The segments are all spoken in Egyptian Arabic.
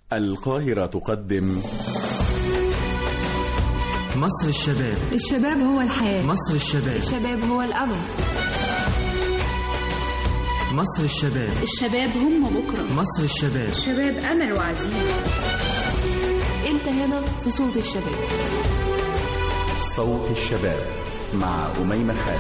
القاهرة تقدم مصر الشباب الشباب هو الحياة مصر الشباب الشباب هو الأمل مصر الشباب الشباب هم بكرة مصر الشباب الشباب أمل وعزيمة أنت هنا في صوت الشباب صوت الشباب مع أميمة خالد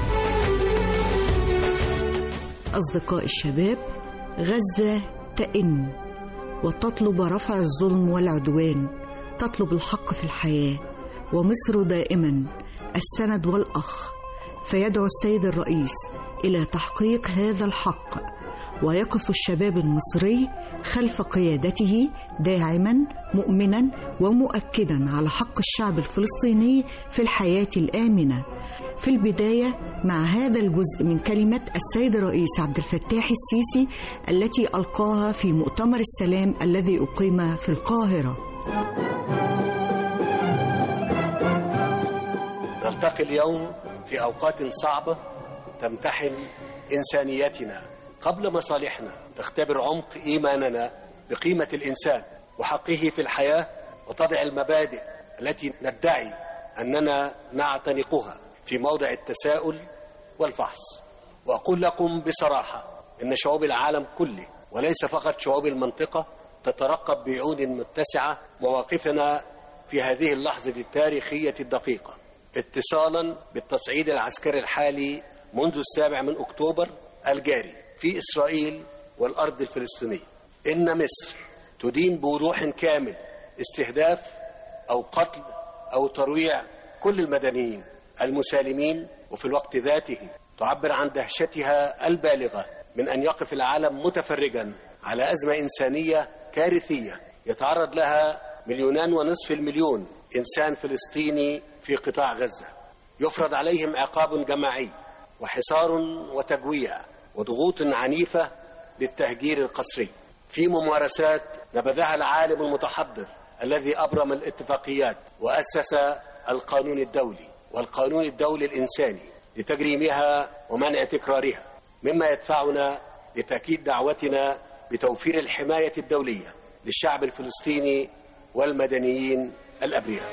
أصدقاء الشباب غزة تئن وتطلب رفع الظلم والعدوان تطلب الحق في الحياة ومصر دائما السند والأخ فيدعو السيد الرئيس إلى تحقيق هذا الحق ويقف الشباب المصري خلف قيادته داعما مؤمنا ومؤكدا على حق الشعب الفلسطيني في الحياة الآمنة في البداية مع هذا الجزء من كلمة السيد الرئيس عبد الفتاح السيسي التي ألقاها في مؤتمر السلام الذي أقيم في القاهرة نلتقي اليوم في أوقات صعبة تمتحن إنسانيتنا قبل مصالحنا تختبر عمق إيماننا بقيمة الإنسان وحقه في الحياة وتضع المبادئ التي ندعي أننا نعتنقها في موضع التساؤل والفحص وأقول لكم بصراحة إن شعوب العالم كله وليس فقط شعوب المنطقة تترقب بعيون متسعة مواقفنا في هذه اللحظة التاريخية الدقيقة اتصالا بالتصعيد العسكري الحالي منذ السابع من أكتوبر الجاري في إسرائيل والأرض الفلسطينية إن مصر تدين بوضوح كامل استهداف أو قتل أو ترويع كل المدنيين المسالمين وفي الوقت ذاته تعبر عن دهشتها البالغة من أن يقف العالم متفرجا على أزمة إنسانية كارثية يتعرض لها مليونان ونصف المليون إنسان فلسطيني في قطاع غزة يفرض عليهم عقاب جماعي وحصار وتجويع وضغوط عنيفة للتهجير القسري في ممارسات نبذها العالم المتحضر الذي أبرم الاتفاقيات وأسس القانون الدولي والقانون الدولي الإنساني لتجريمها ومنع تكرارها مما يدفعنا لتأكيد دعوتنا بتوفير الحماية الدولية للشعب الفلسطيني والمدنيين الأبرياء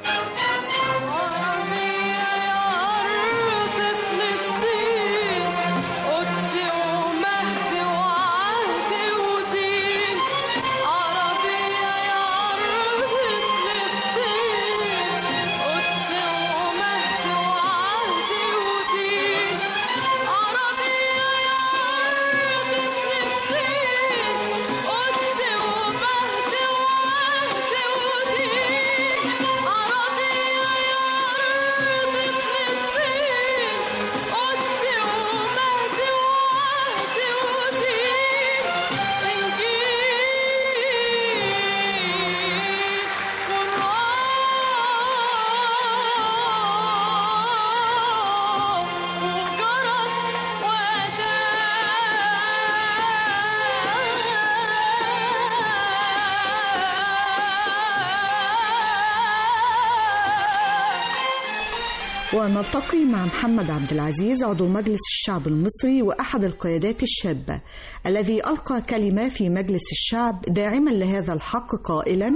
ونلتقي مع محمد عبد العزيز عضو مجلس الشعب المصري واحد القيادات الشابه الذي القى كلمه في مجلس الشعب داعما لهذا الحق قائلا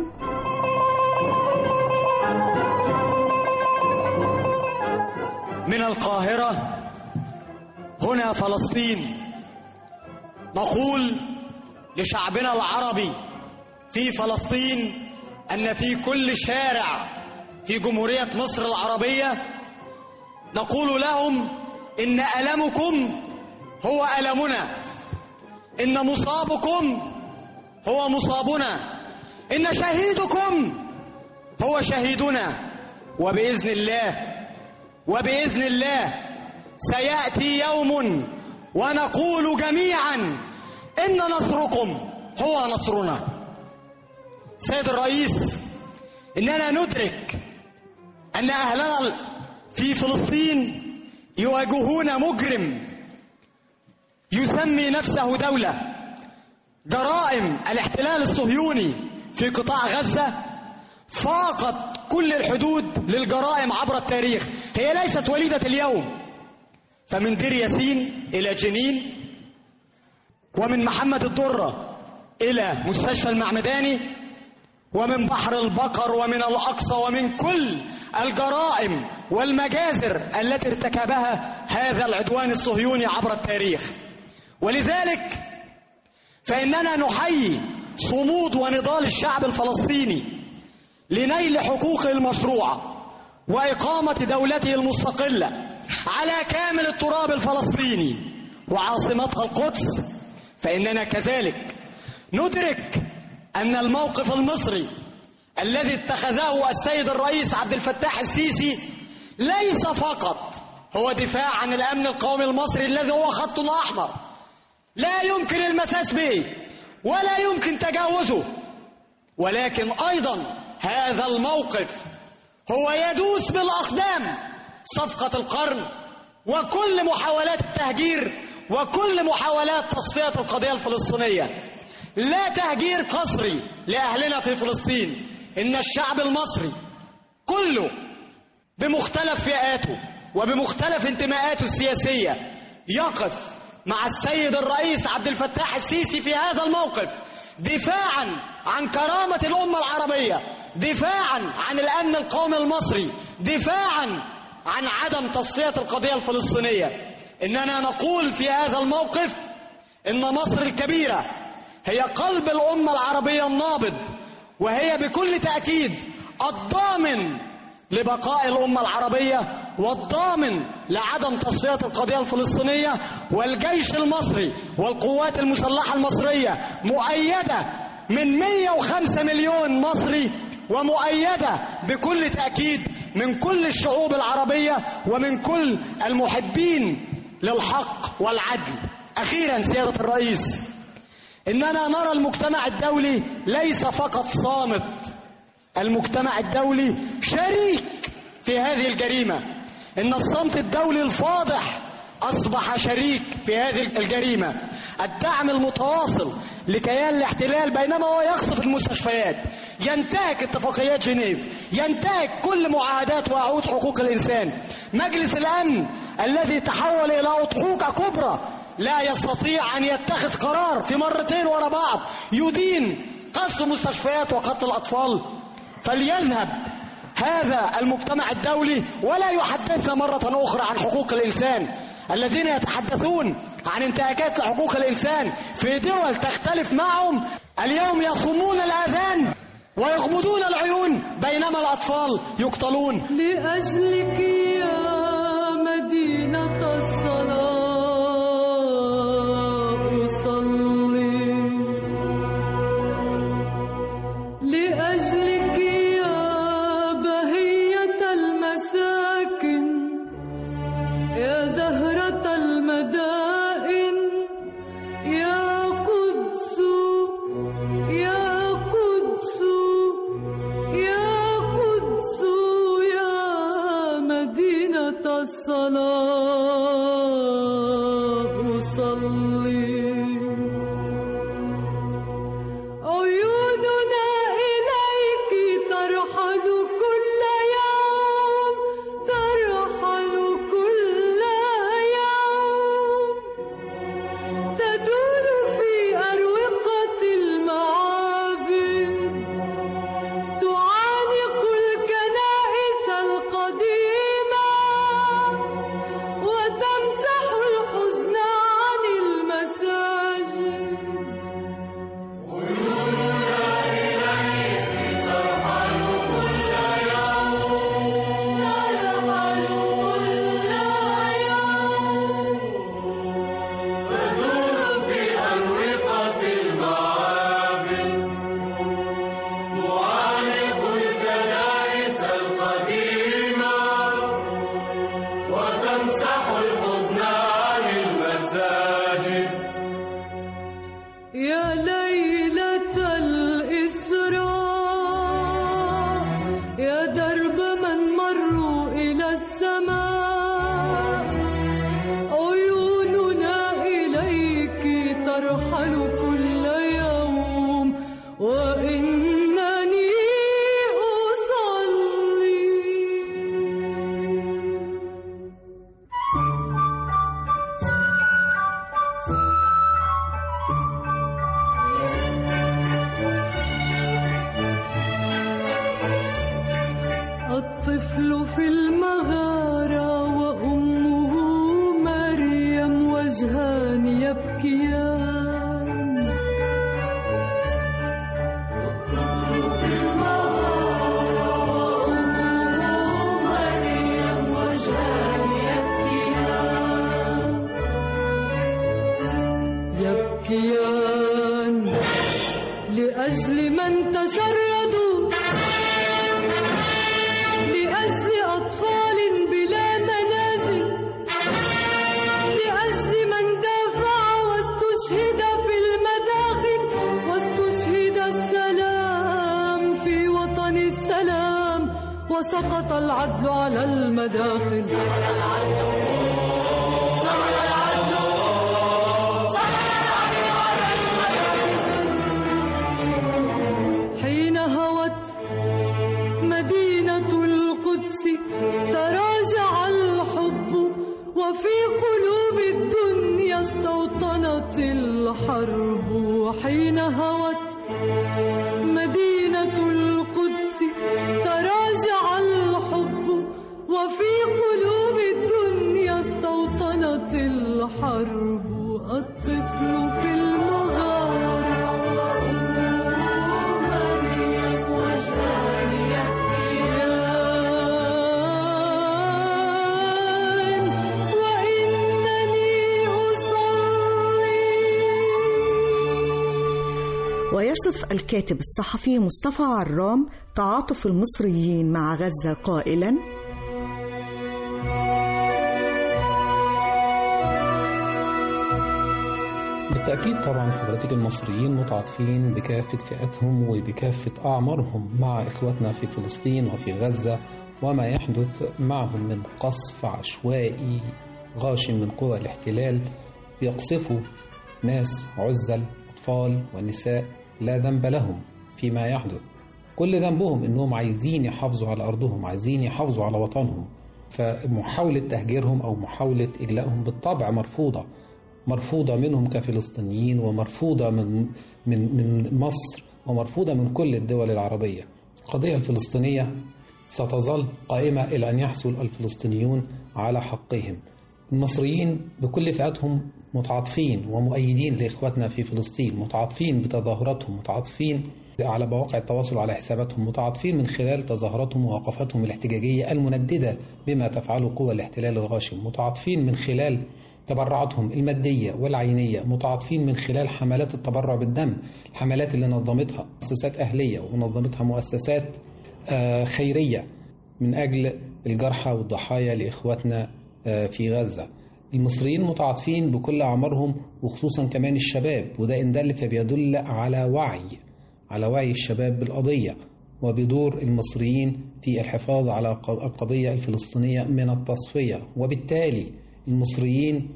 من القاهره هنا فلسطين نقول لشعبنا العربي في فلسطين ان في كل شارع في جمهوريه مصر العربيه نقول لهم إن ألمكم هو ألمنا إن مصابكم هو مصابنا إن شهيدكم هو شهيدنا وبإذن الله وبإذن الله سيأتي يوم ونقول جميعا إن نصركم هو نصرنا سيد الرئيس إننا ندرك أن أهلنا في فلسطين يواجهون مجرم يسمي نفسه دولة جرائم الاحتلال الصهيوني في قطاع غزة فاقت كل الحدود للجرائم عبر التاريخ هي ليست وليدة اليوم فمن دير ياسين إلى جنين ومن محمد الدرة إلى مستشفى المعمداني ومن بحر البقر ومن الأقصى ومن كل الجرائم والمجازر التي ارتكبها هذا العدوان الصهيوني عبر التاريخ ولذلك فإننا نحيي صمود ونضال الشعب الفلسطيني لنيل حقوقه المشروعة وإقامة دولته المستقلة على كامل التراب الفلسطيني وعاصمتها القدس فإننا كذلك ندرك أن الموقف المصري الذي اتخذه السيد الرئيس عبد الفتاح السيسي ليس فقط هو دفاع عن الأمن القومي المصري الذي هو خط أحمر لا يمكن المساس به ولا يمكن تجاوزه ولكن أيضا هذا الموقف هو يدوس بالأقدام صفقة القرن وكل محاولات التهجير وكل محاولات تصفية القضية الفلسطينية لا تهجير قسري لأهلنا في فلسطين إن الشعب المصري كله بمختلف فئاته وبمختلف انتماءاته السياسية يقف مع السيد الرئيس عبد الفتاح السيسي في هذا الموقف دفاعا عن كرامة الأمة العربية دفاعا عن الأمن القومي المصري دفاعا عن عدم تصفية القضية الفلسطينية إننا نقول في هذا الموقف إن مصر الكبيرة هي قلب الأمة العربية النابض وهي بكل تأكيد الضامن لبقاء الأمة العربية والضامن لعدم تصفية القضية الفلسطينية والجيش المصري والقوات المسلحة المصرية مؤيدة من 105 مليون مصري ومؤيدة بكل تأكيد من كل الشعوب العربية ومن كل المحبين للحق والعدل أخيرا سيادة الرئيس إننا نرى المجتمع الدولي ليس فقط صامت المجتمع الدولي شريك في هذه الجريمة إن الصمت الدولي الفاضح أصبح شريك في هذه الجريمة الدعم المتواصل لكيان الاحتلال بينما هو يقصف المستشفيات ينتهك اتفاقيات جنيف ينتهك كل معاهدات وعهود حقوق الإنسان مجلس الأمن الذي تحول إلى أضحوكة كبرى لا يستطيع أن يتخذ قرار في مرتين ورا بعض يدين قصف مستشفيات وقتل الأطفال فليذهب هذا المجتمع الدولي ولا يحدثنا مرة أخرى عن حقوق الإنسان الذين يتحدثون عن انتهاكات لحقوق الإنسان في دول تختلف معهم اليوم يصومون الآذان ويغمضون العيون بينما الأطفال يقتلون لأجلك يا مدينة الصلاة أصلي لأجلك يا بهية المساكن يا زهرة المدائن يا قدس يا قدس يا قدس يا مدينة الصلاة أصلي عيوننا إليك ترحل كل يوم ترحل كل يوم تدور في أروقة المعابد تعانق الكنائس القديمة وتمسح الحزن عن المساجد ترحل كل يوم يا ليلة الإسراء يا درب من مروا إلى السماء عيوننا إليك ترحل كل يوم وإنني أصلي الطفل في المغارة وأمه مريم وجهان يبكيان يبكيان لأجل من تشردوا لأجل أطفال بلا منازل لأجل من دافع واستشهد في المداخل واستشهد السلام في وطن السلام وسقط العدل على المداخل حين هوت مدينة القدس تراجع الحب وفي قلوب الدنيا استوطنت الحرب حين هوت مدينة القدس تراجع الحب وفي قلوب الدنيا استوطنت الحرب الطفل في المغارة مريم وجهان يبكيان وإنني أصلي ويصف الكاتب الصحفي مصطفى عرام تعاطف المصريين مع غزة قائلا بالتأكيد طبعا حضرتك المصريين متعاطفين بكافة فئاتهم وبكافة أعمارهم مع إخواتنا في فلسطين وفي غزة وما يحدث معهم من قصف عشوائي غاشم من قوى الاحتلال يقصفوا ناس عزل أطفال ونساء لا ذنب لهم فيما يحدث كل ذنبهم انهم عايزين يحافظوا على ارضهم عايزين يحافظوا على وطنهم فمحاولة تهجيرهم او محاولة اجلائهم بالطبع مرفوضة مرفوضة منهم كفلسطينيين ومرفوضة من من من مصر ومرفوضة من كل الدول العربية القضية الفلسطينية ستظل قائمة إلى أن يحصل الفلسطينيون على حقهم المصريين بكل فئاتهم متعاطفين ومؤيدين لإخواتنا في فلسطين متعاطفين بتظاهراتهم متعاطفين على مواقع التواصل على حساباتهم متعاطفين من خلال تظاهراتهم ووقفاتهم الاحتجاجية المنددة بما تفعله قوى الاحتلال الغاشم متعاطفين من خلال تبرعاتهم المادية والعينية متعاطفين من خلال حملات التبرع بالدم الحملات اللي نظمتها مؤسسات أهلية ونظمتها مؤسسات آه، خيرية من أجل الجرحى والضحايا لإخواتنا آه، في غزة المصريين متعاطفين بكل أعمارهم وخصوصا كمان الشباب وده إن دل فبيدل على وعي على وعي الشباب بالقضية وبدور المصريين في الحفاظ على القضية الفلسطينية من التصفية وبالتالي المصريين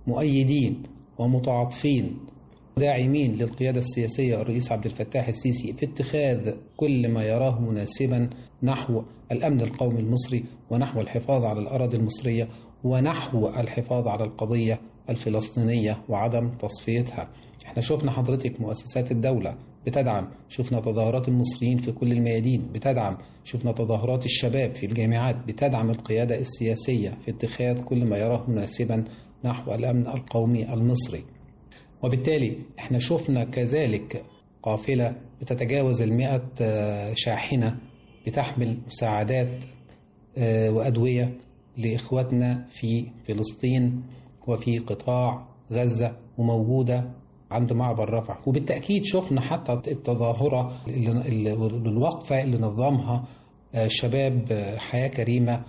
مؤيدين ومتعاطفين داعمين للقيادة السياسية الرئيس عبد الفتاح السيسي في اتخاذ كل ما يراه مناسبا نحو الأمن القومي المصري ونحو الحفاظ على الأراضي المصرية ونحو الحفاظ على القضية الفلسطينية وعدم تصفيتها احنا شفنا حضرتك مؤسسات الدولة بتدعم شفنا تظاهرات المصريين في كل الميادين بتدعم شفنا تظاهرات الشباب في الجامعات بتدعم القيادة السياسية في اتخاذ كل ما يراه مناسبا نحو الأمن القومي المصري وبالتالي احنا شفنا كذلك قافلة بتتجاوز المئة آه، شاحنة بتحمل مساعدات آه، وأدوية لإخواتنا في فلسطين وفي قطاع غزة وموجودة عند معبر رفح وبالتأكيد شفنا حتى التظاهرة اللي- اللي- الوقفة اللي نظمها آه، شباب آه، حياة كريمة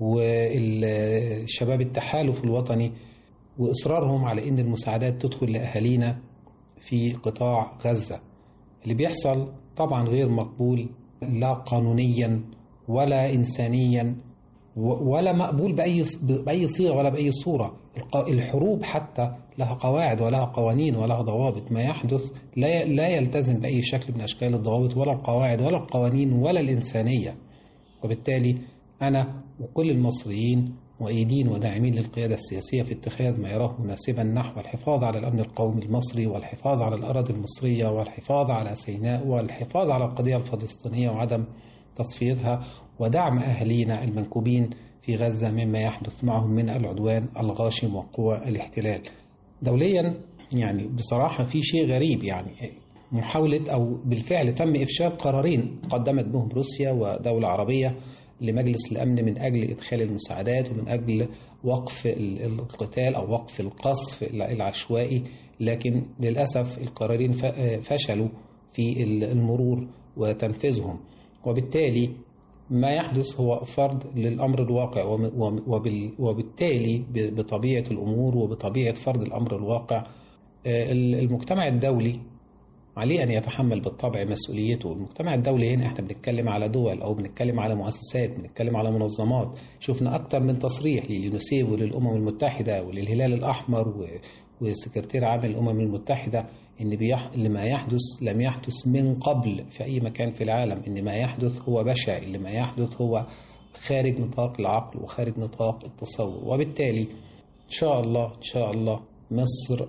والشباب التحالف الوطني وإصرارهم على أن المساعدات تدخل لأهالينا في قطاع غزة اللي بيحصل طبعا غير مقبول لا قانونيا ولا إنسانيا و- ولا مقبول بأي بأي صيغة ولا بأي صورة الق- الحروب حتى لها قواعد ولها قوانين ولها ضوابط ما يحدث لا ي- لا يلتزم بأي شكل من أشكال الضوابط ولا القواعد ولا القوانين ولا الإنسانية وبالتالي أنا وكل المصريين مؤيدين وداعمين للقيادة السياسية في اتخاذ ما يراه مناسبا نحو الحفاظ على الأمن القومي المصري والحفاظ على الأراضي المصرية والحفاظ على سيناء والحفاظ على القضية الفلسطينية وعدم تصفيتها ودعم أهالينا المنكوبين في غزة مما يحدث معهم من العدوان الغاشم وقوى الاحتلال دوليا يعني بصراحة في شيء غريب يعني محاولة أو بالفعل تم إفشال قرارين قدمت بهم روسيا ودولة عربية لمجلس الأمن من أجل إدخال المساعدات ومن أجل وقف ال- القتال أو وقف القصف العشوائي لكن للأسف القرارين ف- فشلوا في ال- المرور وتنفيذهم وبالتالي ما يحدث هو فرض للأمر الواقع وم- وم- وبال- وبالتالي ب- بطبيعة الأمور وبطبيعة فرض الأمر الواقع آه، ال- المجتمع الدولي عليه أن يتحمل بالطبع مسؤوليته المجتمع الدولي هنا احنا بنتكلم على دول أو بنتكلم على مؤسسات بنتكلم على منظمات شفنا أكتر من تصريح لليونسيف وللأمم المتحدة وللهلال الأحمر و- وسكرتير عام الأمم المتحدة إن بيح... اللي ما يحدث لم يحدث من قبل في أي مكان في العالم إن ما يحدث هو بشع اللي ما يحدث هو خارج نطاق العقل وخارج نطاق التصور وبالتالي إن شاء الله إن شاء الله مصر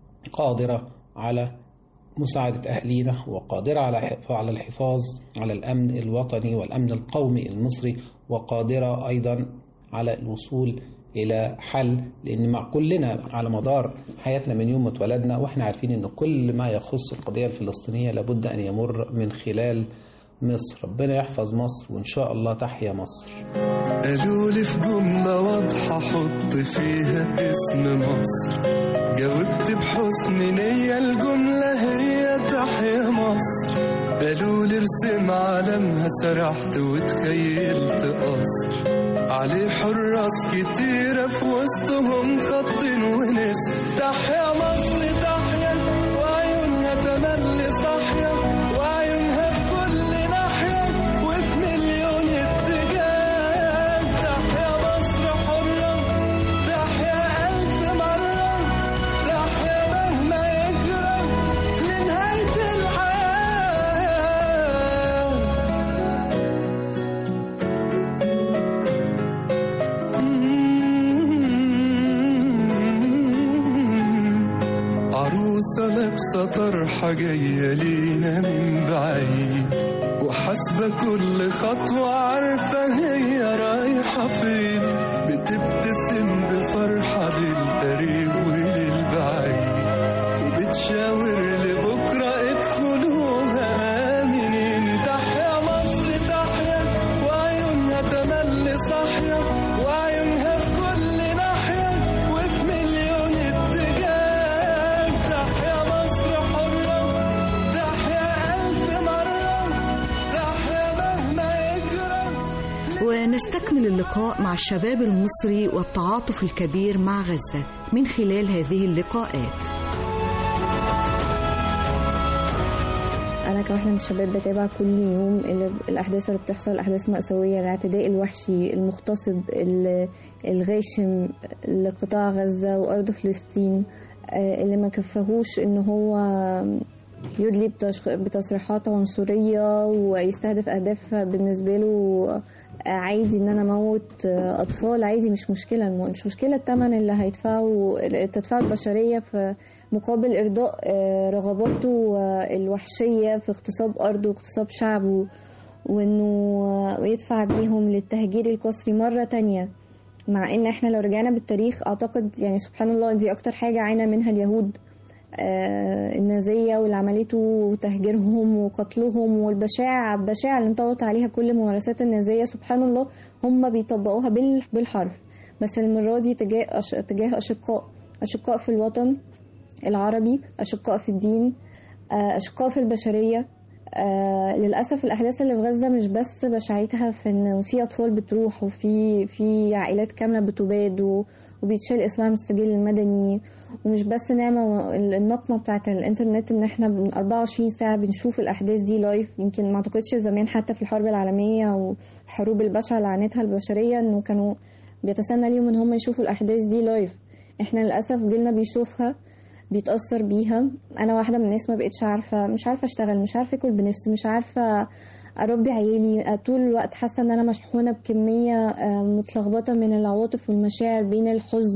قادرة على مساعدة أهلينا وقادرة على حف- على الحفاظ على الأمن الوطني والأمن القومي المصري وقادرة أيضا على الوصول إلى حل لأن مع كلنا على مدار حياتنا من يوم ما اتولدنا وإحنا عارفين إن كل ما يخص القضية الفلسطينية لابد أن يمر من خلال مصر ربنا يحفظ مصر وإن شاء الله تحيا مصر قالوا لي في جملة واضحة حط فيها اسم مصر جاوبت بحسن نية الجملة هي تحيا مصر قالوا لي ارسم علمها سرحت وتخيلت قصر عليه حراس كتيرة في وسطهم خط ونسر تحيا مصر تحيا وعيونها تملي صاحية وعيونها في كل ناحية وفي مليون اتجاه تحيا مصر حرة تحيا ألف مرة تحيا مهما يجرى لنهاية الحياة عروسة لابسة طرحة جاية لينا من بعيد وحاسبة كل خطوة عارفة هي رايحة فين بتبتسم بفرحة للقريب وللبعيد وبتشاور لبكرة ادخلوها آمنين تحيا مصر تحيا وعيونها تملي صاحية وعيونها في كل ناحية وفي مليون اتجاه تحيا مصر حرة تحيا ألف مرة تحيا مهما يجرى ونستكمل اللقاء مع الشباب المصري والتعاطف الكبير مع غزة من خلال هذه اللقاءات انا كواحده من الشباب بتابع كل يوم ال- الاحداث اللي بتحصل الاحداث المأساويه الاعتداء الوحشي المغتصب ال- الغاشم لقطاع غزه وارض فلسطين آه، اللي ما كفاهوش ان هو يدلي بتش- بتصريحات عنصريه ويستهدف اهداف بالنسبه له عادي ان انا اموت اطفال عادي مش مشكله الم- مش مشكله الثمن اللي هيدفعه تدفعه البشريه في مقابل ارضاء آه، رغباته آه، الوحشيه في اغتصاب ارضه واغتصاب شعبه وانه آه، يدفع بيهم للتهجير القسري مره تانية مع ان احنا لو رجعنا بالتاريخ اعتقد يعني سبحان الله دي اكتر حاجه عانى منها اليهود آه، النازية واللي عملته وتهجيرهم وقتلهم والبشاعة البشاعة اللي انطوت عليها كل ممارسات النازية سبحان الله هم بيطبقوها بال- بالحرف بس المرة دي تجاه أش... تجاه أشقاء أشقاء في الوطن العربي أشقاء في الدين آه، أشقاء في البشرية آه للأسف الأحداث اللي في غزة مش بس بشاعتها في إن في أطفال بتروح وفي في عائلات كاملة بتباد و- وبيتشال اسمها من السجل المدني ومش بس نعمة النقمة بتاعت الإنترنت إن إحنا بن- 24 ساعة بنشوف الأحداث دي لايف يمكن ما أعتقدش زمان حتى في الحرب العالمية والحروب البشعة اللي عانتها البشرية إنه كانوا بيتسنى ليهم إن هم يشوفوا الأحداث دي لايف إحنا للأسف جيلنا بيشوفها بيتأثر بيها أنا واحدة من الناس ما بقتش عارفة مش عارفة أشتغل مش عارفة أكل بنفسي مش عارفة أربي عيالي طول الوقت حاسة إن أنا مشحونة بكمية آه، متلخبطة من العواطف والمشاعر بين الحزن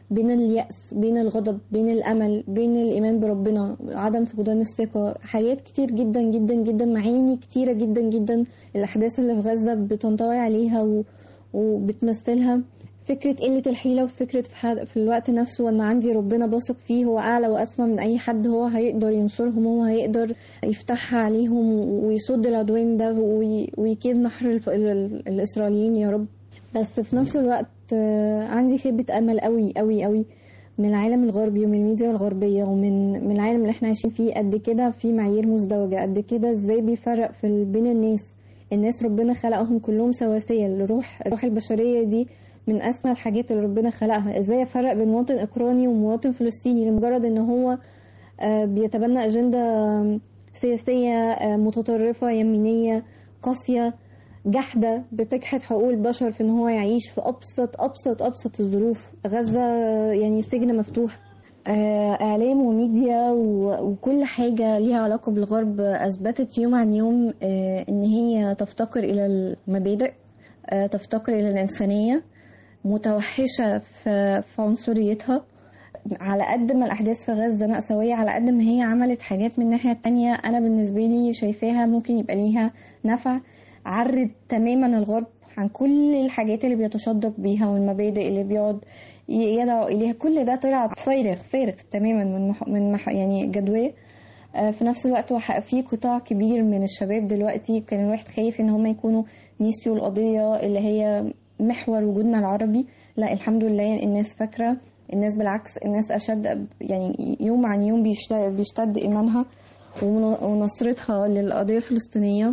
بين اليأس بين الغضب بين الأمل بين الإيمان بربنا عدم فقدان الثقة حاجات كتير جدا جدا جدا معاني كتيرة جدا جدا الأحداث اللي في غزة بتنطوي عليها و... وبتمثلها فكرة قلة الحيلة وفكرة في, حد في الوقت نفسه أن عندي ربنا باثق فيه هو أعلى وأسمى من أي حد هو هيقدر ينصرهم هو هيقدر يفتحها عليهم ويصد العدوان ده وي... ويكيد نحر الف... ال... الإسرائيليين يا رب بس في نفس الوقت آه، عندي خيبة أمل قوي قوي قوي من العالم الغربي ومن الميديا الغربية ومن من العالم اللي احنا عايشين فيه قد كده في معايير مزدوجة قد كده ازاي بيفرق في ال- بين الناس الناس ربنا خلقهم كلهم سواسية الروح الروح البشرية دي من أسمى الحاجات اللي ربنا خلقها ازاي افرق بين مواطن اوكراني ومواطن فلسطيني لمجرد ان هو آه، بيتبنى أجندة آم، سياسية آه، متطرفة يمينية قاسية جحدة بتجحد حقوق البشر في ان هو يعيش في ابسط ابسط ابسط الظروف غزة يعني سجن مفتوح آه، اعلام وميديا و- وكل حاجة ليها علاقة بالغرب اثبتت يوم عن يوم آه، ان هي تفتقر الى المبادئ آه، تفتقر الى الانسانية متوحشة في في عنصريتها على قد ما الأحداث في غزة مأساوية على قد ما هي عملت حاجات من الناحية التانية أنا بالنسبة لي شايفاها ممكن يبقى ليها نفع عرض تماما الغرب عن كل الحاجات اللي بيتشدق بيها والمبادئ اللي بيقعد ي- يدعو إليها كل ده طلع فارغ فارغ تماما من مح من مح يعني جدواه آه، في نفس الوقت وح- في قطاع كبير من الشباب دلوقتي كان الواحد خايف ان هم يكونوا نسيوا القضية اللي هي محور وجودنا العربي لا الحمد لله الناس فاكرة الناس بالعكس الناس أشد يعني يوم عن يوم بيشتد, بيشتد إيمانها ون- ونصرتها للقضية الفلسطينية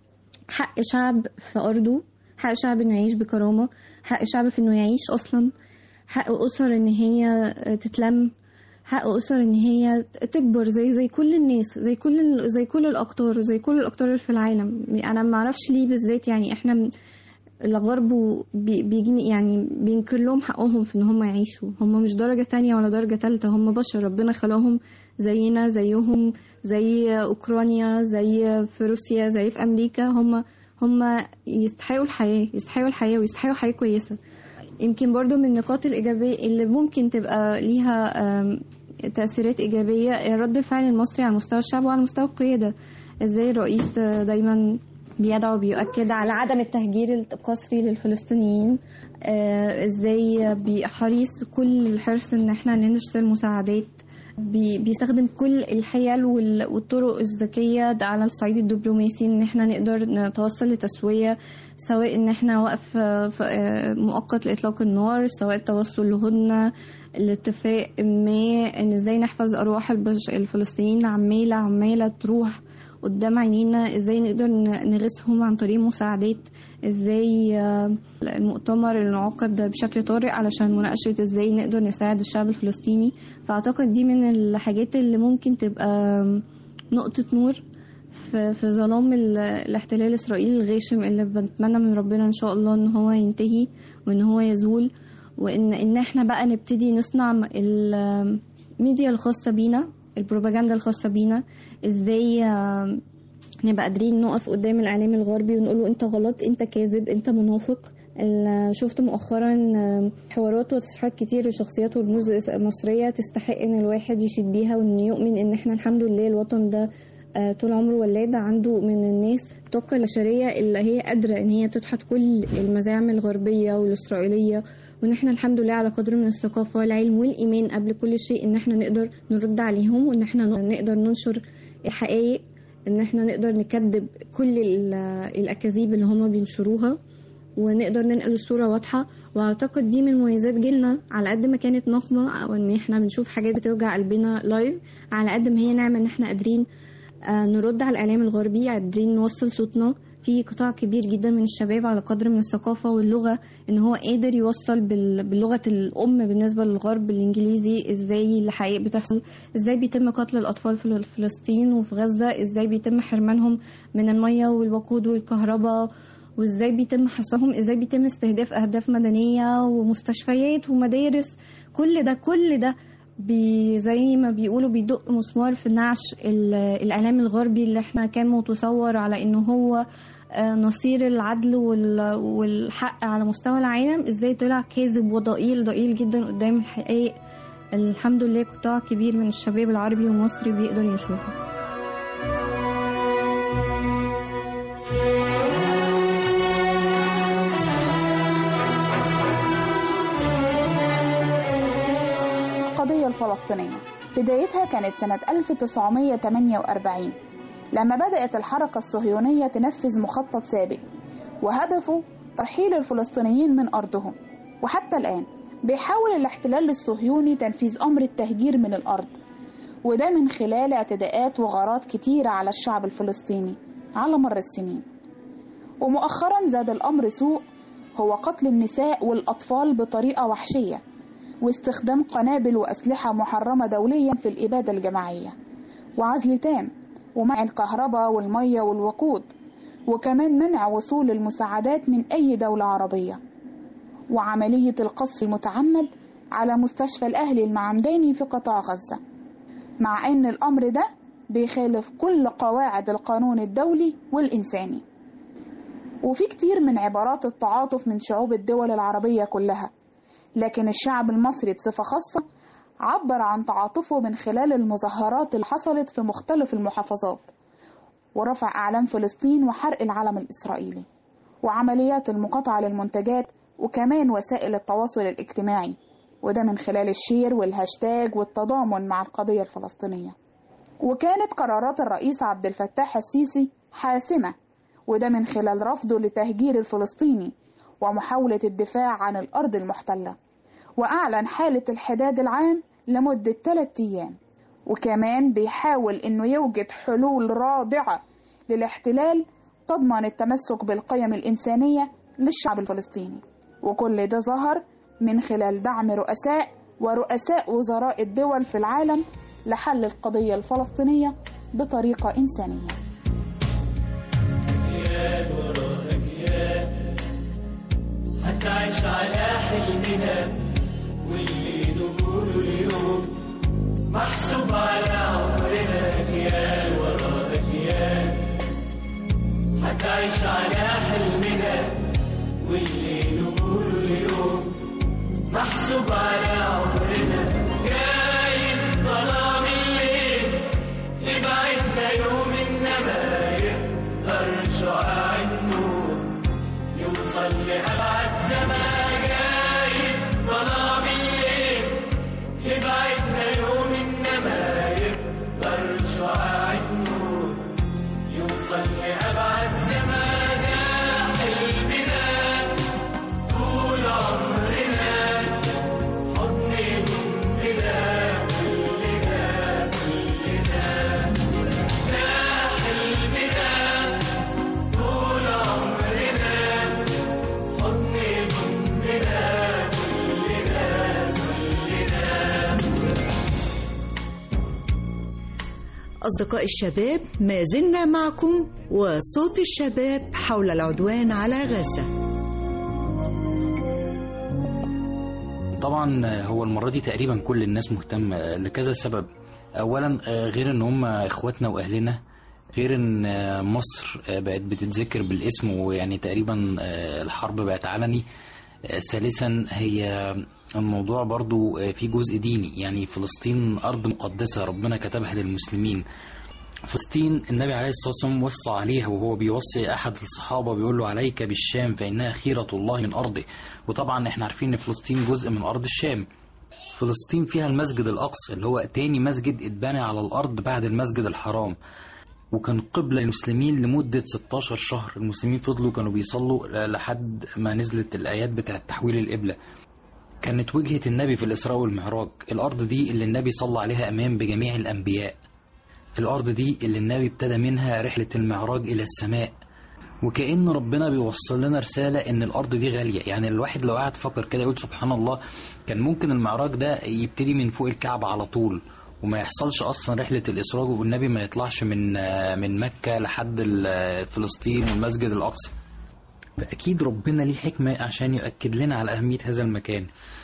حق شعب في أرضه حق شعب إنه يعيش بكرامة حق شعب في إنه يعيش أصلا حق أسر إن هي تتلم حق أسر إن هي تكبر زي زي كل الناس زي كل ال- زي كل الأقطار زي كل الأقطار اللي في العالم أنا ما أعرفش ليه بالذات يعني إحنا م- الغرب بي- بيجي يعني بينكر لهم حقهم في ان هم يعيشوا هم مش درجة تانية ولا درجة تالتة هم بشر ربنا خلاهم زينا زيهم زي اوكرانيا زي في روسيا زي في امريكا هم هم يستحقوا الحياة يستحقوا الحياة ويستحقوا حياة كويسة يمكن برضو من النقاط الإيجابية اللي ممكن تبقى ليها آم، تأثيرات إيجابية رد الفعل المصري على مستوى الشعب وعلى مستوى القيادة ازاي الرئيس آه، دايما بيدعو بيؤكد على عدم التهجير القسري للفلسطينيين آه، ازاي بي- حريص كل الحرص ان احنا نرسل مساعدات بي- بيستخدم كل الحيل وال- والطرق الذكية ده على الصعيد الدبلوماسي ان احنا نقدر نتوصل لتسوية سواء ان احنا وقف آه، ف- آه، مؤقت لإطلاق النار سواء التوصل لهدنة الاتفاق ما ان ازاي نحفظ ارواح البش- الفلسطينيين عمالة عمالة تروح قدام عينينا ازاي نقدر ن- نغيثهم عن طريق مساعدات ازاي آه، المؤتمر المعقد ده بشكل طارئ علشان مناقشة ازاي نقدر نساعد الشعب الفلسطيني فاعتقد دي من الحاجات اللي ممكن تبقى نقطة نور في في ظلام ال- الاحتلال الإسرائيلي الغاشم اللي بنتمنى من ربنا إن شاء الله إن هو ينتهي وإن هو يزول وإن إن إحنا بقى نبتدي نصنع م- الميديا الخاصة بينا البروباجندا الخاصة بينا إزاي آم، نبقى قادرين نقف قدام الإعلام الغربي ونقول له أنت غلط أنت كاذب أنت منافق ال- شفت مؤخرا آم، حوارات وتصريحات كتير لشخصيات ورموز مصرية تستحق إن الواحد يشيد بيها وإن يؤمن إن إحنا الحمد لله الوطن ده آه، طول عمره ولاد عنده من الناس الطاقة البشرية اللي هي قادرة إن هي تدحض كل المزاعم الغربية والإسرائيلية وإن إحنا الحمد لله على قدر من الثقافة والعلم والإيمان قبل كل شيء إن إحنا نقدر نرد عليهم وإن إحنا نقدر ننشر الحقائق إن إحنا نقدر نكذب كل ال- الأكاذيب اللي هما بينشروها ونقدر ننقل الصورة واضحة واعتقد دي من مميزات جيلنا على قد ما كانت نقمة او ان احنا بنشوف حاجات بتوجع قلبنا لايف على قد ما هي نعمة ان احنا قادرين آه، نرد على الاعلام الغربي قادرين نوصل صوتنا في قطاع كبير جدا من الشباب على قدر من الثقافة واللغة ان هو قادر يوصل بال- باللغة الام بالنسبة للغرب الانجليزي ازاي الحقائق بتحصل ازاي بيتم قتل الاطفال في فلسطين وفي غزة ازاي بيتم حرمانهم من المية والوقود والكهرباء وازاي بيتم حصرهم ازاي بيتم استهداف اهداف مدنيه ومستشفيات ومدارس كل ده كل ده بي زي ما بيقولوا بيدق مسمار في نعش ال- الإعلام الغربي اللي احنا كان متصور على إنه هو آه، نصير العدل وال- والحق على مستوى العالم ازاي طلع كاذب وضئيل ضئيل جدا قدام الحقائق الحمد لله قطاع كبير من الشباب العربي والمصري بيقدر يشوفه القضية الفلسطينية بدايتها كانت سنة 1948 لما بدأت الحركة الصهيونية تنفذ مخطط سابق وهدفه ترحيل الفلسطينيين من أرضهم وحتى الآن بيحاول الاحتلال الصهيوني تنفيذ أمر التهجير من الأرض وده من خلال اعتداءات وغارات كتيرة على الشعب الفلسطيني على مر السنين ومؤخرا زاد الأمر سوء هو قتل النساء والأطفال بطريقة وحشية واستخدام قنابل وأسلحة محرمة دوليا في الإبادة الجماعية وعزل تام ومنع الكهرباء والمية والوقود وكمان منع وصول المساعدات من أي دولة عربية وعملية القصف المتعمد على مستشفى الأهلي المعمداني في قطاع غزة مع أن الأمر ده بيخالف كل قواعد القانون الدولي والإنساني وفي كتير من عبارات التعاطف من شعوب الدول العربية كلها لكن الشعب المصري بصفة خاصة عبر عن تعاطفه من خلال المظاهرات اللي حصلت في مختلف المحافظات ورفع أعلام فلسطين وحرق العلم الإسرائيلي وعمليات المقاطعة للمنتجات وكمان وسائل التواصل الاجتماعي وده من خلال الشير والهاشتاج والتضامن مع القضية الفلسطينية وكانت قرارات الرئيس عبد الفتاح السيسي حاسمة وده من خلال رفضه لتهجير الفلسطيني ومحاولة الدفاع عن الأرض المحتلة وأعلن حالة الحداد العام لمدة ثلاثة أيام وكمان بيحاول إنه يوجد حلول رادعة للاحتلال تضمن التمسك بالقيم الإنسانية للشعب الفلسطيني وكل ده ظهر من خلال دعم رؤساء ورؤساء وزراء الدول في العالم لحل القضية الفلسطينية بطريقة إنسانية أجيال ورا أجيال هتعيش على حلمنا واللي نقوله اليوم محسوب على عمرنا أجيال ورا أجيال هتعيش على حلمنا واللي نقوله اليوم محسوب على عمرنا جايز ظلام الليل يبعدنا يوم إنما يقدر شعاع النور يوصل لأبعد زمان جايز ظلام الليل يبعدنا يوم إنما يقدر شعاع النور يوصل لأبعد زمان حلمنا طول عمرنا حضن ضمنا كلنا كلنا ده حلمنا طول عمرنا حضن ضمنا كلنا كلنا أصدقاء الشباب ما زلنا معكم وصوت الشباب حول العدوان على غزة طبعا هو المرة دي تقريبا كل الناس مهتمة لكذا سبب أولا آه، غير إن هم إخواتنا وأهلنا غير إن آه، مصر آه، بقت بتتذكر بالاسم ويعني تقريبا آه، الحرب بقت علني آه، ثالثا هي الموضوع برضو آه، في جزء ديني يعني فلسطين أرض مقدسة ربنا كتبها للمسلمين فلسطين النبي عليه الصلاة والسلام وصى عليها وهو بيوصي أحد الصحابة بيقول له عليك بالشام فإنها خيرة الله من أرضه وطبعا احنا عارفين إن فلسطين جزء من أرض الشام فلسطين فيها المسجد الأقصى اللي هو تاني مسجد اتبنى على الأرض بعد المسجد الحرام وكان قبلة للمسلمين لمدة 16 شهر المسلمين فضلوا كانوا بيصلوا لحد ما نزلت الآيات بتاعة تحويل القبلة كانت وجهة النبي في الإسراء والمعراج الأرض دي اللي النبي صلى عليها أمام بجميع الأنبياء الأرض دي اللي النبي ابتدى منها رحلة المعراج إلى السماء وكأن ربنا بيوصل لنا رسالة إن الأرض دي غالية يعني الواحد لو قعد فكر كده يقول سبحان الله كان ممكن المعراج ده يبتدي من فوق الكعبة على طول وما يحصلش أصلا رحلة الإسراج والنبي ما يطلعش من من مكة لحد ال- فلسطين والمسجد الأقصى فأكيد ربنا ليه حكمة عشان يؤكد لنا على أهمية هذا المكان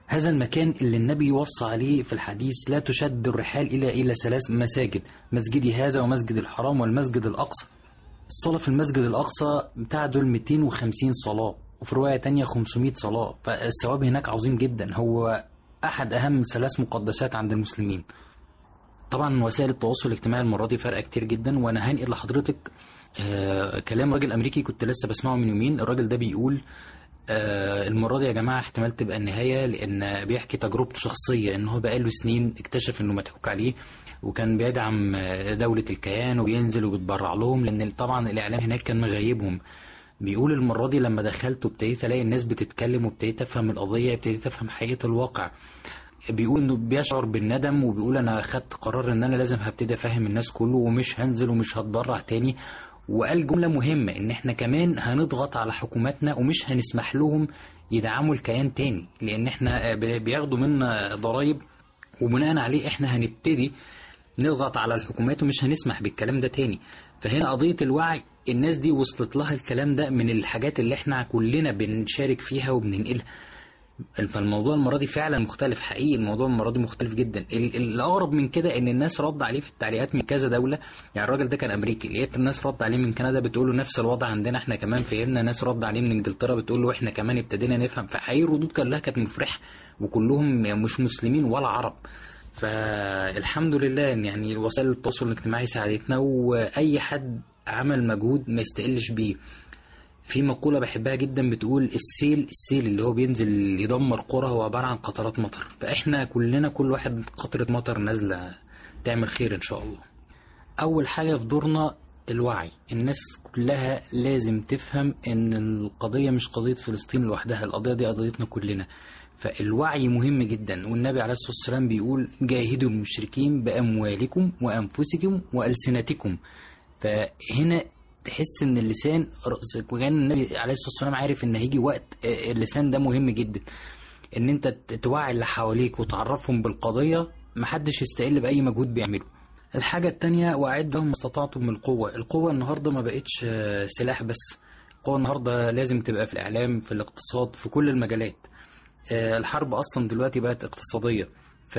هذا المكان اللي النبي وصى عليه في الحديث لا تشد الرحال إلا إلى ثلاث مساجد مسجدي هذا ومسجد الحرام والمسجد الأقصى الصلاة في المسجد الأقصى بتعدل 250 صلاة وفي رواية تانية 500 صلاة فالثواب هناك عظيم جدا هو أحد أهم ثلاث مقدسات عند المسلمين طبعا وسائل التواصل الاجتماعي المرة دي فرق كتير جدا وأنا هنقل لحضرتك آه كلام راجل أمريكي كنت لسه بسمعه من يومين الراجل ده بيقول آه المرة دي يا جماعة احتمال تبقى النهاية لأن بيحكي تجربته شخصية إن هو بقاله سنين اكتشف إنه مضحوك عليه وكان بيدعم آه، دولة الكيان وبينزل وبيتبرع لهم لأن طبعا الإعلام هناك كان مغيبهم بيقول المرة دي لما دخلت وابتديت ألاقي الناس بتتكلم وابتديت أفهم القضية ابتديت أفهم حقيقة الواقع بيقول انه بيشعر بالندم وبيقول انا خدت قرار ان انا لازم هبتدي افهم الناس كله ومش هنزل ومش هتبرع تاني وقال جملة مهمة ان احنا كمان هنضغط على حكوماتنا ومش هنسمح لهم يدعموا الكيان تاني لان احنا ب- بياخدوا منا ضرائب وبناء عليه احنا هنبتدي نضغط على الحكومات ومش هنسمح بالكلام ده تاني فهنا قضية الوعي الناس دي وصلت لها الكلام ده من الحاجات اللي احنا كلنا بنشارك فيها وبننقلها فالموضوع المرة دي فعلا مختلف حقيقي الموضوع المرة دي مختلف جدا ال- الأغرب من كده إن الناس رد عليه في التعليقات من كذا دولة يعني الراجل ده كان أمريكي لقيت الناس رد عليه من كندا بتقول له نفس الوضع عندنا إحنا كمان فهمنا ناس رد عليه من إنجلترا بتقول له إحنا كمان ابتدينا نفهم فحقيقي الردود كلها كانت مفرحة وكلهم مش مسلمين ولا عرب فالحمد لله إن يعني وسائل التواصل الاجتماعي ساعدتنا وأي حد عمل مجهود ما يستقلش بيه في مقولة بحبها جدا بتقول السيل السيل اللي هو بينزل يدمر قرى هو عبارة عن قطرات مطر فاحنا كلنا كل واحد قطرة مطر نازلة تعمل خير ان شاء الله اول حاجة في دورنا الوعي الناس كلها لازم تفهم ان القضية مش قضية فلسطين لوحدها القضية دي قضيتنا كلنا فالوعي مهم جدا والنبي عليه الصلاة والسلام بيقول جاهدوا المشركين بأموالكم وأنفسكم وألسنتكم فهنا تحس ان اللسان وكان النبي عليه الصلاه والسلام عارف ان هيجي وقت آه، اللسان ده مهم جدا ان انت ت- توعي اللي حواليك وتعرفهم بالقضيه محدش يستقل باي مجهود بيعمله الحاجة التانية وأعد لهم ما استطعتم من القوة القوة النهاردة ما بقتش آه، سلاح بس القوة النهاردة لازم تبقى في الإعلام في الاقتصاد في كل المجالات آه، الحرب أصلا دلوقتي بقت اقتصادية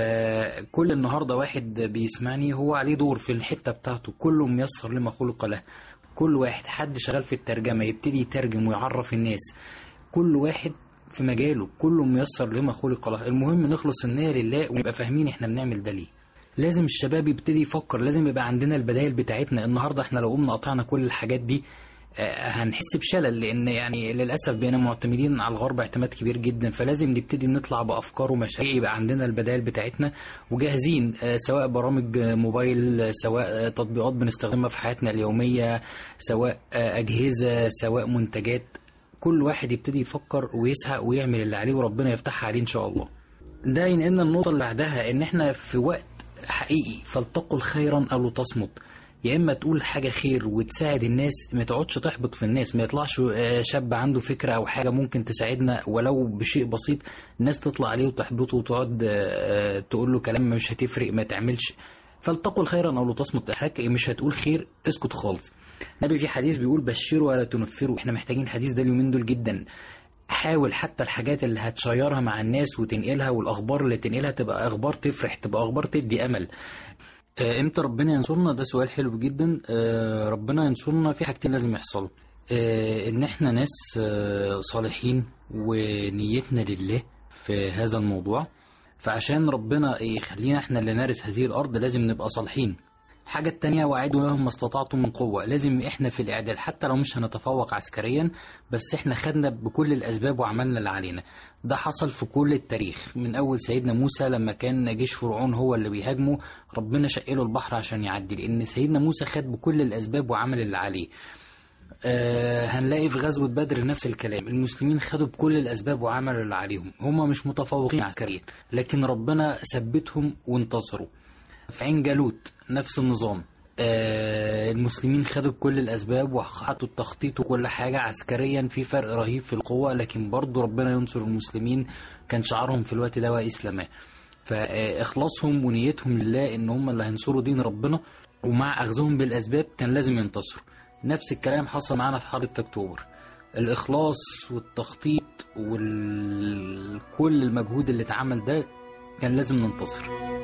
فكل النهاردة واحد بيسمعني هو عليه دور في الحتة بتاعته كله ميسر لما خلق له كل واحد حد شغال في الترجمة يبتدي يترجم ويعرف الناس كل واحد في مجاله كله ميسر لما خلق له المهم نخلص النية لله ونبقى فاهمين احنا بنعمل ده ليه لازم الشباب يبتدي يفكر لازم يبقى عندنا البدائل بتاعتنا النهارده احنا لو قمنا قطعنا كل الحاجات دي آه، هنحس بشلل لان يعني للاسف بقينا معتمدين على الغرب اعتماد كبير جدا فلازم نبتدي نطلع بافكار ومشاريع يبقى عندنا البدائل بتاعتنا وجاهزين آه، سواء برامج آه، موبايل آه، سواء آه، تطبيقات بنستخدمها في حياتنا اليوميه سواء آه، اجهزه سواء منتجات كل واحد يبتدي يفكر ويسعى ويعمل اللي عليه وربنا يفتحها عليه ان شاء الله ده ينقلنا النقطة اللي بعدها إن إحنا في وقت حقيقي فلتقل خيرا أو تصمت يا إما تقول حاجة خير وتساعد الناس ما تقعدش تحبط في الناس ما يطلعش آه، شاب عنده فكرة أو حاجة ممكن تساعدنا ولو بشيء بسيط الناس تطلع عليه وتحبطه وتقعد آه، تقول له كلام مش هتفرق ما تعملش فلتقل خيرا أو تصمت حاجة مش هتقول خير اسكت خالص النبي في حديث بيقول بشروا ولا تنفروا احنا محتاجين الحديث ده اليومين دول جدا حاول حتى الحاجات اللي هتشيرها مع الناس وتنقلها والاخبار اللي تنقلها تبقى اخبار تفرح تبقى اخبار تدي امل آه، امتى ربنا ينصرنا ده سؤال حلو جدا آه، ربنا ينصرنا في حاجتين لازم يحصلوا آه، ان احنا ناس آه، صالحين ونيتنا لله في هذا الموضوع فعشان ربنا يخلينا احنا اللي نرث هذه الارض لازم نبقى صالحين الحاجة التانية وأعدوا لهم ما استطعتم من قوة لازم احنا في الإعداد حتى لو مش هنتفوق عسكريا بس احنا خدنا بكل الأسباب وعملنا اللي علينا ده حصل في كل التاريخ من أول سيدنا موسى لما كان جيش فرعون هو اللي بيهاجمه ربنا شقله البحر عشان يعدي لأن سيدنا موسى خد بكل الأسباب وعمل اللي عليه آه هنلاقي في غزوة بدر نفس الكلام المسلمين خدوا بكل الأسباب وعملوا اللي عليهم هم مش متفوقين عسكريا لكن ربنا ثبتهم وانتصروا في عين جالوت نفس النظام آه المسلمين خدوا بكل الأسباب وحطوا التخطيط وكل حاجة عسكريا في فرق رهيب في القوة لكن برضو ربنا ينصر المسلمين كان شعارهم في الوقت ده وإسلامه فإخلاصهم ونيتهم لله إن هم اللي هينصروا دين ربنا ومع أخذهم بالأسباب كان لازم ينتصروا نفس الكلام حصل معانا في حرب أكتوبر الإخلاص والتخطيط وكل المجهود اللي اتعمل ده كان لازم ننتصر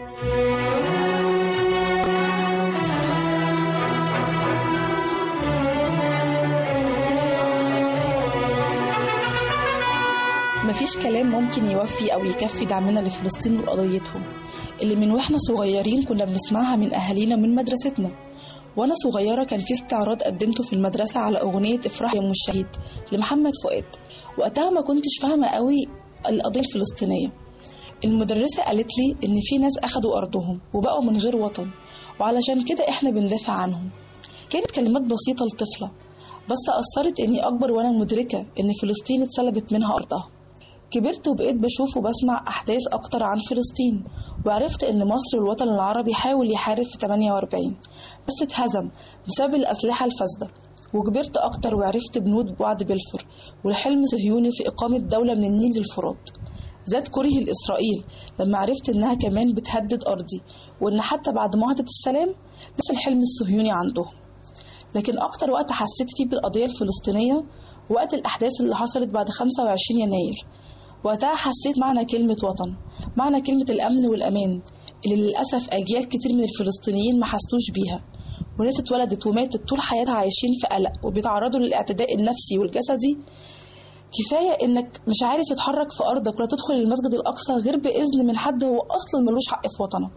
مفيش كلام ممكن يوفي أو يكفي دعمنا لفلسطين وقضيتهم اللي من واحنا صغيرين كنا بنسمعها من أهالينا من مدرستنا وأنا صغيرة كان في استعراض قدمته في المدرسة على أغنية افرح يا أم الشهيد لمحمد فؤاد وقتها ما كنتش فاهمة قوي القضية الفلسطينية المدرسة قالت لي إن في ناس أخدوا أرضهم وبقوا من غير وطن وعلشان كده إحنا بندافع عنهم كانت كلمات بسيطة لطفلة بس أثرت إني أكبر وأنا مدركة إن فلسطين اتسلبت منها أرضها كبرت وبقيت بشوف وبسمع أحداث أكتر عن فلسطين وعرفت إن مصر والوطن العربي حاول يحارب في 48 بس اتهزم بسبب الأسلحة الفاسدة وكبرت أكتر وعرفت بنود وعد بلفور والحلم الصهيوني في إقامة دولة من النيل للفرات زاد كرهي لإسرائيل لما عرفت إنها كمان بتهدد أرضي وإن حتى بعد معاهدة السلام لسه الحلم الصهيوني عندهم لكن أكتر وقت حسيت فيه بالقضية الفلسطينية وقت الأحداث اللي حصلت بعد 25 يناير وقتها حسيت معنى كلمة وطن معنى كلمة الأمن والأمان اللي للأسف أجيال كتير من الفلسطينيين ما حسوش بيها وناس اتولدت وماتت طول حياتها عايشين في قلق وبيتعرضوا للاعتداء النفسي والجسدي كفاية إنك مش عارف تتحرك في أرضك ولا تدخل المسجد الأقصى غير بإذن من حد هو أصلا ملوش حق في وطنك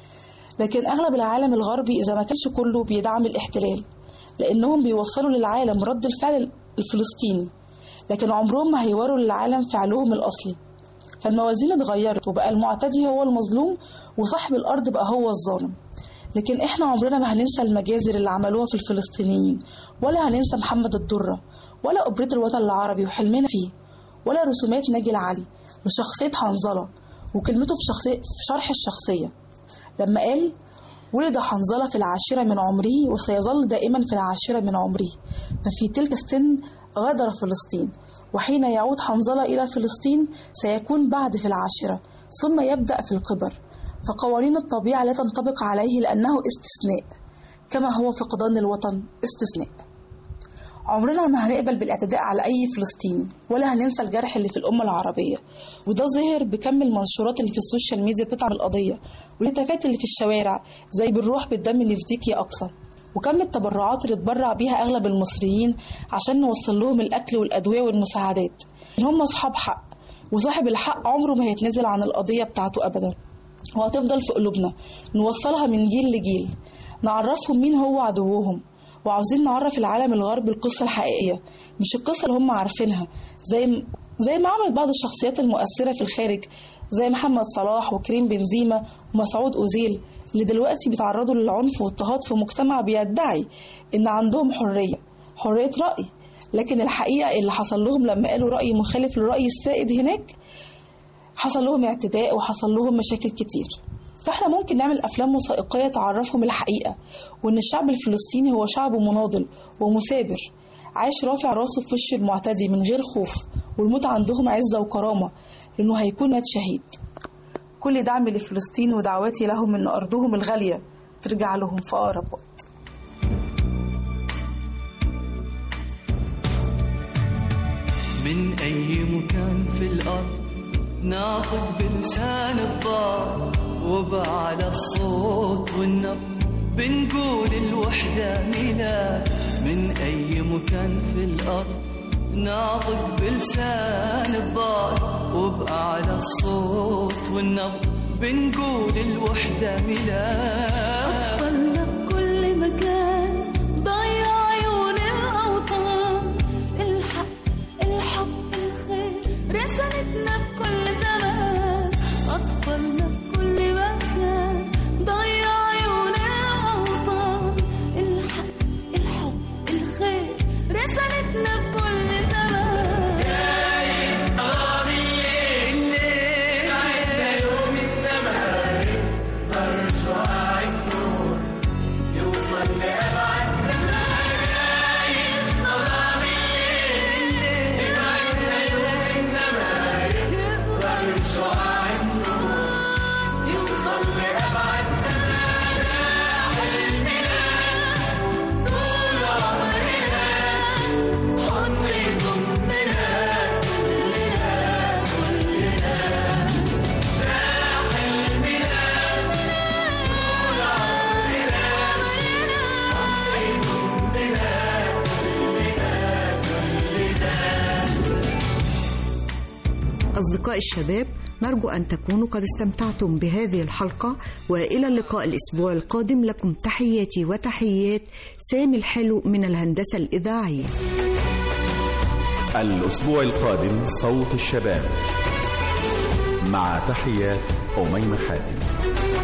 لكن أغلب العالم الغربي إذا ما كانش كله بيدعم الاحتلال لأنهم بيوصلوا للعالم رد الفعل الفلسطيني لكن عمرهم ما هيوروا للعالم فعلهم الأصلي فالموازين اتغيرت وبقى المعتدي هو المظلوم وصاحب الأرض بقى هو الظالم لكن احنا عمرنا ما هننسى المجازر اللي عملوها في الفلسطينيين ولا هننسى محمد الدرة ولا أوبريت الوطن العربي وحلمنا فيه ولا رسومات ناجي العلي لشخصية حنظلة وكلمته في, شخصية في شرح الشخصية لما قال ولد حنظلة في العاشرة من عمره وسيظل دائما في العاشرة من عمره ففي تلك السن غادر فلسطين وحين يعود حنظلة إلى فلسطين سيكون بعد في العاشرة ثم يبدأ في الكبر فقوانين الطبيعة لا تنطبق عليه لأنه استثناء كما هو فقدان الوطن استثناء عمرنا ما هنقبل بالاعتداء على أي فلسطيني ولا هننسى الجرح اللي في الأمة العربية وده ظهر بكم المنشورات اللي في السوشيال ميديا بتدعم القضية والهتافات اللي في الشوارع زي بالروح بالدم نفديك يا أقصى وكم التبرعات اللي اتبرع بيها أغلب المصريين عشان نوصل لهم الأكل والأدوية والمساعدات إن هم أصحاب حق وصاحب الحق عمره ما هيتنازل عن القضية بتاعته أبدا وهتفضل في قلوبنا نوصلها من جيل لجيل نعرفهم مين هو عدوهم وعاوزين نعرف العالم الغربي القصة الحقيقية مش القصة اللي هم عارفينها زي زي ما عملت بعض الشخصيات المؤثرة في الخارج زي محمد صلاح وكريم بنزيما ومسعود أوزيل اللي دلوقتي بيتعرضوا للعنف واضطهاد في مجتمع بيدعي إن عندهم حرية حرية رأي لكن الحقيقة اللي حصل لهم لما قالوا رأي مخالف للرأي السائد هناك حصل لهم اعتداء وحصل لهم مشاكل كتير فاحنا ممكن نعمل افلام وثائقيه تعرفهم الحقيقه وان الشعب الفلسطيني هو شعب مناضل ومثابر عايش رافع راسه في وش المعتدي من غير خوف والموت عندهم عزه وكرامه لانه هيكون مات شهيد كل دعمي لفلسطين ودعواتي لهم ان ارضهم الغاليه ترجع لهم في اقرب وقت من أي مكان في الأرض ناطق بلسان الضاد وبعلى الصوت والنبض بنقول الوحدة ميلاد من أي مكان في الأرض ناطق بلسان الضاد وبأعلى الصوت والنبض بنقول الوحدة ميلاد أطفالنا بكل مكان ضيع عيون الأوطان الحق الحب الخير رسالتنا بكل زمان أطفالنا بكل مكان ضيع عيون الأوطان الحق الحب الخير رسالتنا بكل زمان جايز قرار الليل الليل عدنا يوم الزمان ضر شعاع النور يوصل لأبعد زمان جايز قرار الليل عدنا يوم الزمان ضر شعاع النور يوصل لأبعد زمان حلمنا طول عمرنا أصدقاء الشباب نرجو أن تكونوا قد استمتعتم بهذه الحلقة وإلى اللقاء الأسبوع القادم لكم تحياتي وتحيات سامي الحلو من الهندسة الإذاعية الأسبوع القادم صوت الشباب مع تحيات أميمة حاتم